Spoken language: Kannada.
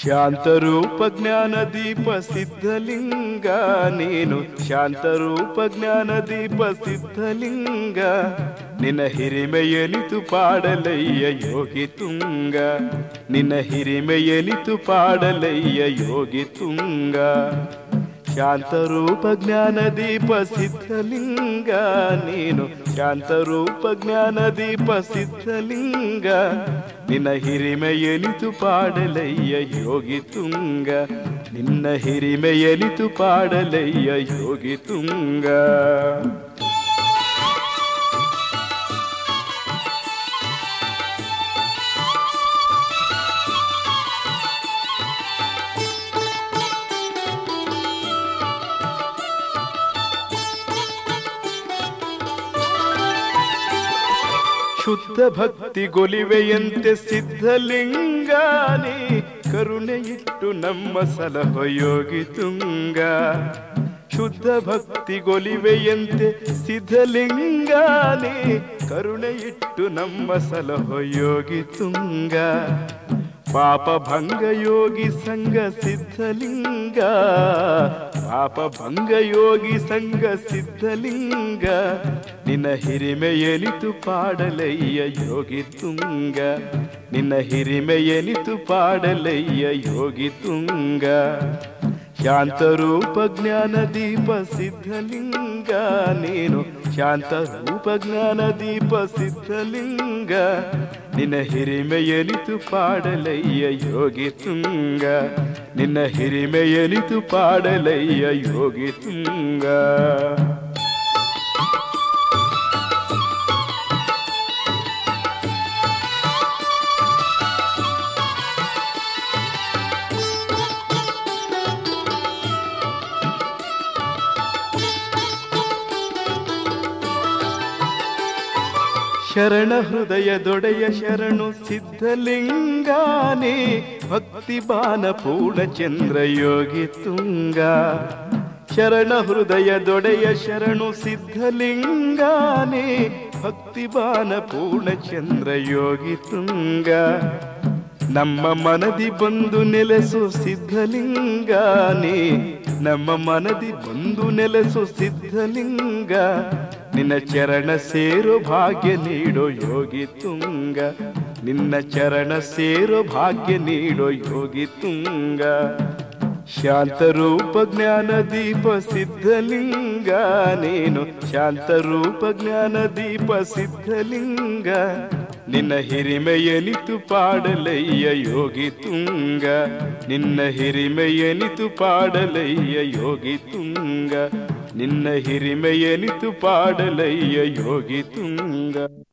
ಶಾಂತರೂಪ ಜ್ಞಾನ ದೀಪ ಸಿದ್ಧಲಿಂಗ ನೀನು ಶಾಂತರೂಪ ಜ್ಞಾನ ದೀಪ ಸಿದ್ಧಲಿಂಗ ನಿನ್ನ ಹಿರಿಮೆಯಲಿತು ಪಾಡಲಯ್ಯ ಯೋಗಿ ತುಂಗ ನಿನ್ನ ಹಿರಿಮೆಯಲಿತು ಪಾಡಲಯ್ಯ ಯೋಗಿ ತುಂಗ ಶಾಂತರೂಪ ಜ್ಞಾನ ದೀಪ ಸಿದ್ಧಲಿಂಗ ನೀನು ಶಾಂತರೂಪ ಜ್ಞಾನ ದೀಪ ಸಿದ್ಧಲಿಂಗ ನಿನ್ನ ಹಿರಿಮೆಯಲಿತು ಪಾಡಲಯ್ಯ ಯೋಗಿ ತುಂಗ ನಿನ್ನ ಹಿರಿಮೆಯಲಿತು ಪಾಡಲಯ್ಯ ಯೋಗಿ ತುಂಗ ಶುದ್ಧ ಭಕ್ತಿ ಗೊಲಿವೆಯಂತೆ ಸಿದ್ಧಲಿಂಗಾನಿ ಕರುಣೆ ಇಟ್ಟು ನಮ್ಮ ಸಲಹೊ ಯೋಗಿ ತುಂಗ ಶುದ್ಧ ಭಕ್ತಿ ಗೊಲಿವೆಯಂತೆ ಸಿದ್ಧಲಿಂಗಾನಿ ಕರುಣೆ ಇಟ್ಟು ನಮ್ಮ ಸಲಹೊ ಯೋಗಿ ತುಂಗ ಪಾಪ ಭಂಗ ಯೋಗಿ ಸಂಗ ಸಿದ್ಧಲಿಂಗ ಪಾಪ ಭಂಗ ಯೋಗಿ ಸಂಗ ಸಿದ್ಧಲಿಂಗ ನಿನ್ನ ಹಿರಿಮೆಯಲಿತು ಪಾಡಲಯ್ಯ ಯೋಗಿ ತುಂಗ ನಿನ್ನ ಹಿರಿಮೆಯಲಿತು ಪಾಡಲಯ್ಯ ಯೋಗಿ ತುಂಗ ಶಾಂತರೂಪ ಜ್ಞಾನ ದೀಪ ಸಿದ್ಧಲಿಂಗ ನೀನು ಶಾಂತರೂಪ ಜ್ಞಾನ ದೀಪ ಸಿದ್ಧಲಿಂಗ ನಿನ್ನ ಹಿರಿಮೆಯಲಿತು ಪಾಡಲಯ್ಯ ಯೋಗಿ ತುಂಗ ನಿನ್ನ ಹಿರಿಮೆಯಲಿತು ಪಾಡಲಯ್ಯ ಯೋಗಿ ತುಂಗ ಶರಣ ಹೃದಯದೊಡೆಯ ಶರಣು ಸಿದ್ಧಲಿಂಗಾನೇ ಭಕ್ತಿ ಬಾನ ಪೂರ್ಣಚಂದ್ರ ಯೋಗಿ ತುಂಗ ಶರಣ ಹೃದಯದೊಡೆಯ ಶರಣು ಸಿದ್ಧಲಿಂಗಾನೇ ಭಕ್ತಿ ಬಾನ ಪೂರ್ಣಚಂದ್ರ ಯೋಗಿ ತುಂಗ ನಮ್ಮ ಮನದಿ ಬಂದು ನೆಲೆಸು ಸಿದ್ಧಲಿಂಗಾನೇ ನಮ್ಮ ಮನದಿ ಬಂದು ನೆಲೆಸು ಸಿದ್ಧಲಿಂಗ ನಿನ್ನ ಚರಣ ಸೇರೋ ಭಾಗ್ಯ ನೀಡೋ ಯೋಗಿ ತುಂಗ ನಿನ್ನ ಚರಣ ಸೇರೋ ಭಾಗ್ಯ ನೀಡೋ ಯೋಗಿ ತುಂಗ ಶಾಂತರೂಪ ಜ್ಞಾನ ದೀಪ ಸಿದ್ಧಲಿಂಗ ನೀನು ಶಾಂತರೂಪ ಜ್ಞಾನ ದೀಪ ಸಿದ್ಧಲಿಂಗ ನಿನ್ನ ಹಿರಿಮೆಯಲಿತು ಪಾಡಲಯ್ಯ ಯೋಗಿ ತುಂಗ ನಿನ್ನ ಹಿರಿಮೆಯಲಿತು ಪಾಡಲಯ್ಯ ಯೋಗಿ ತುಂಗ ನಿನ್ನ ಹಿರಿಮೆಯಲಿತು ಪಾಡಲಯ್ಯ ಯೋಗಿ ತುಂಗ